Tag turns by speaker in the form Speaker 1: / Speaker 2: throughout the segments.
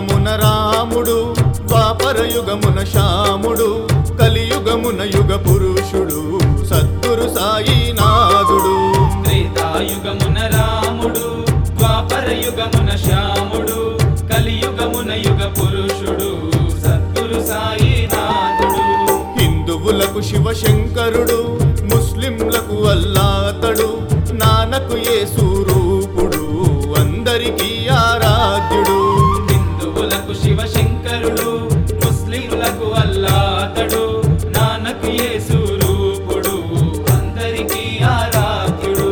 Speaker 1: త్రేతాయుగమున రాముడు ద్వాపరయుగమున శ్యాముడు కలియుగమున యుగ పురుషుడు సద్గురు సాయినాథుడు
Speaker 2: త్రేతాయుగమున రాముడు ద్వాపర యుగమున శ్యాముడు కలియుగమున యుగ పురుషుడు సద్గురు సాయినాథుడు
Speaker 1: హిందువులకు శివశంకరుడు ముస్లింలకు అల్లాతడు నానకు యేసు రూపుడు అందరికీ ఆరాధ్యుడు
Speaker 2: హిందువులకు శివశంకరుడు ముస్లింలకు అల్లాతడు నానక్ యేసు రూపుడు అందరికీ ఆరాధ్యుడు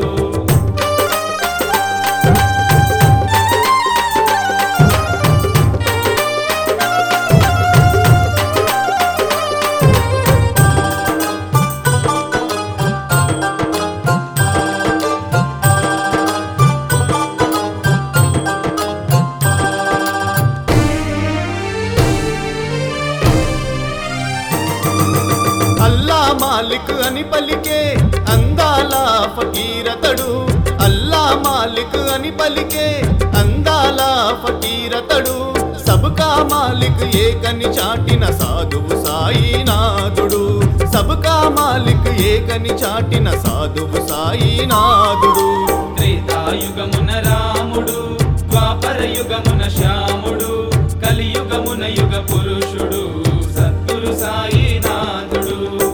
Speaker 1: అల్లా మాలిక్ అని పలికే అందాల ఫకీరతడు అల్లా మాలిక్ అని పలికే అందాల ఫకీరతడు సబ్కా మాలిక్ ఏకని చాటిన సాధువు సాయినాథుడు సబ్కా మాలిక్ ఏకని చాటిన సాధువు సాయినాథుడు
Speaker 2: త్రేతాయుగమున రాముడు ద్వాపర యుగమున శ్యాముడు కలియుగమున యుగ పురుషుడు సద్గురు సాయినాథుడు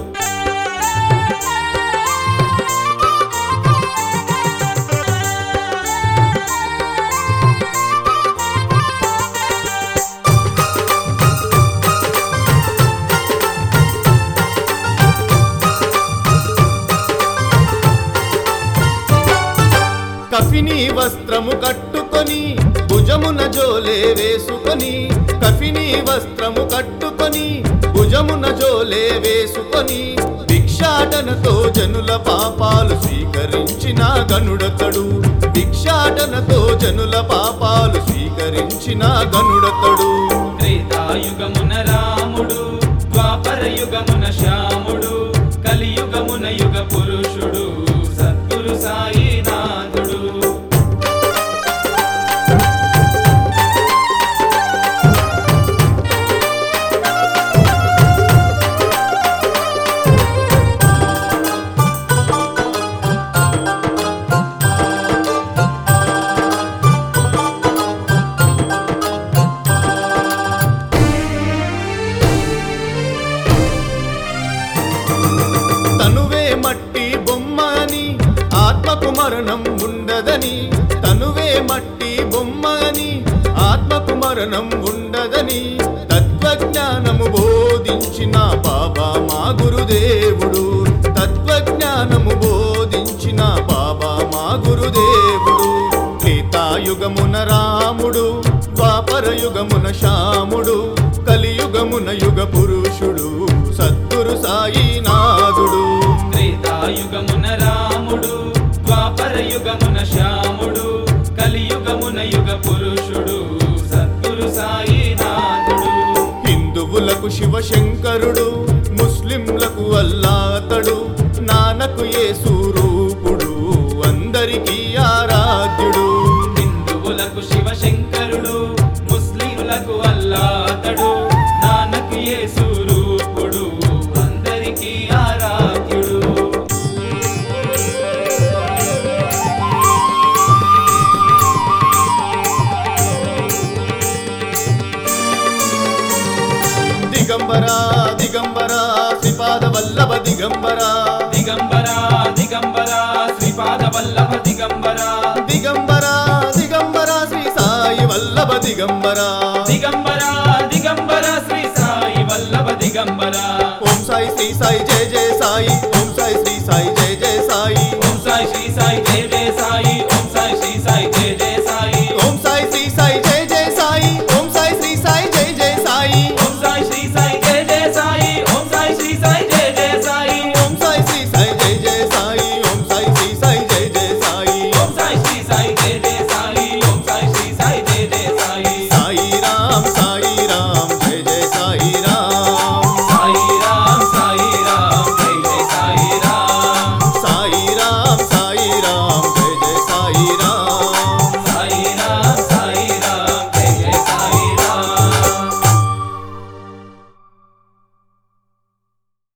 Speaker 1: కఫిని వస్త్రము కట్టుకొని భుజమున జోలే వేసుకొని కఫిని వస్త్రము కట్టుకొని భుజమున జోలే వేసుకొని భిక్షాటనతో జనుల పాపాలు స్వీకరించిన గనుడతడు భిక్షాటనతో జనుల పాపాలు స్వీకరించిన గనుడతడు
Speaker 2: త్రేతాయుగమున రాముడు ద్వాపర యుగమున శ్యాముడు కలియుగమున యుగ పురుషుడు సద్గురు సాయినాథుడు
Speaker 1: తనువే మట్టి బొమ్మ అని ఆత్మకు మరణం ఉండదని తనువే మట్టి బొమ్మ అని ఆత్మకు మరణం ఉండదని తత్వజ్ఞానము బోధించిన బాబా మా గురుదేవుడు తత్వజ్ఞానము బోధించిన బాబా మా గురుదేవుడు త్రేతాయుగమున రాముడు ద్వాపరయుగమున శ్యాముడు కలియుగమున యుగ పురుషుడు సద్గురు సాయినాథుడు
Speaker 2: త్రేతాయుగమున రాముడు ద్వాపర యుగమున శ్యాముడు కలియుగమున యుగ పురుషుడు సద్గురు సాయినాథుడు
Speaker 1: హిందువులకు శివశంకరుడు ముస్లింలకు అల్లాతడు నానకు యేసు రూపుడు అందరికీ ఆరాధ్యుడు
Speaker 2: హిందువులకు శివశంకరుడు ముస్లింలకు అల్లాతడు నానక్ యేసు రూపుడు అందరికీ ఆరాధ్యుడు
Speaker 1: దిగంబరా దిగంబరా శ్రీపాద వల్లభ దిగంబరా
Speaker 2: దిగంబరా దిగంబరా శ్రీపాద వల్లభ దిగంబరా
Speaker 1: దిగంబరా దిగంబరా శ్రీ సాయి వల్లభ దిగంబరా
Speaker 2: దిగంబరా దిగంబరా శ్రీ సాయి వల్లభ దిగంబరా
Speaker 1: ఓం సాయి శ్రీ సాయి జయ జయ సాయి